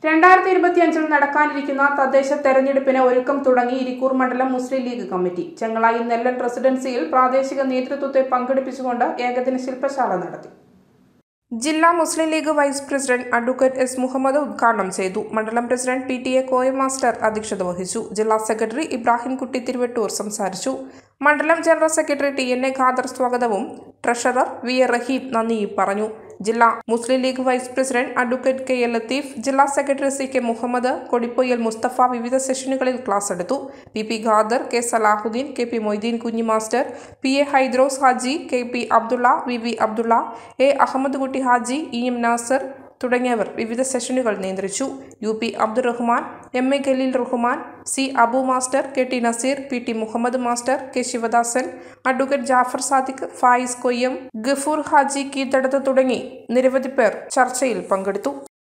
രണ്ടായിരത്തി ഇരുപത്തിയഞ്ചിൽ നടക്കാനിരിക്കുന്ന തദ്ദേശ തെരഞ്ഞെടുപ്പിന് ഒരുക്കം തുടങ്ങി ഇരിക്കൂർ മണ്ഡലം മുസ്ലിം ലീഗ് കമ്മിറ്റി ചെങ്ങളായി നെല്ലൻ റെസിഡൻസിയിൽ പ്രാദേശിക നേതൃത്വത്തെ പങ്കെടുപ്പിച്ചുകൊണ്ട് ഏകദിന ശില്പശാല നടത്തി ജില്ലാ Muslim League vice president advocate S Muhammad ഉദ്ഘാടനം ചെയ്തു മണ്ഡലം president P T A Koya master അധ്യക്ഷത വഹിച്ചു ജില്ലാ സെക്രട്ടറി ഇബ്രാഹിം കുട്ടി തിരുവട്ടൂർ സംസാരിച്ചു മണ്ഡലം general secretary T N A Khader സ്വാഗതവും ട്രഷറർ വി എ റഹീം നന്ദിയും പറഞ്ഞു ജില്ലാ Muslim League vice president advocate K A Latheef ജില്ലാ secretary C K Muhammad കൊടിപ്പൊയ്യൽ Mustafa വിവിധ സെഷനുകളിൽ ക്ലാസ് എടുത്തു P P Khader K Salahuddin K P Moideen Kunhi master P A Hydros Haji K P Abdulla V V Abdulla A Ahammed Kutty Haji E M Nasar തുടങ്ങിയവർ വിവിധ സെഷനുകൾ നിയന്ത്രിച്ചു U P Abdurahman M A Khaleel Rahman C Abu master K T Naseer P T Muhammad master K Sivadasan advocate Jafar Sadiq Fayis Koyyam Gafoor Haji Keethadath തുടങ്ങി നിരവധി പേർ ചർച്ചയിൽ പങ്കെടുത്തു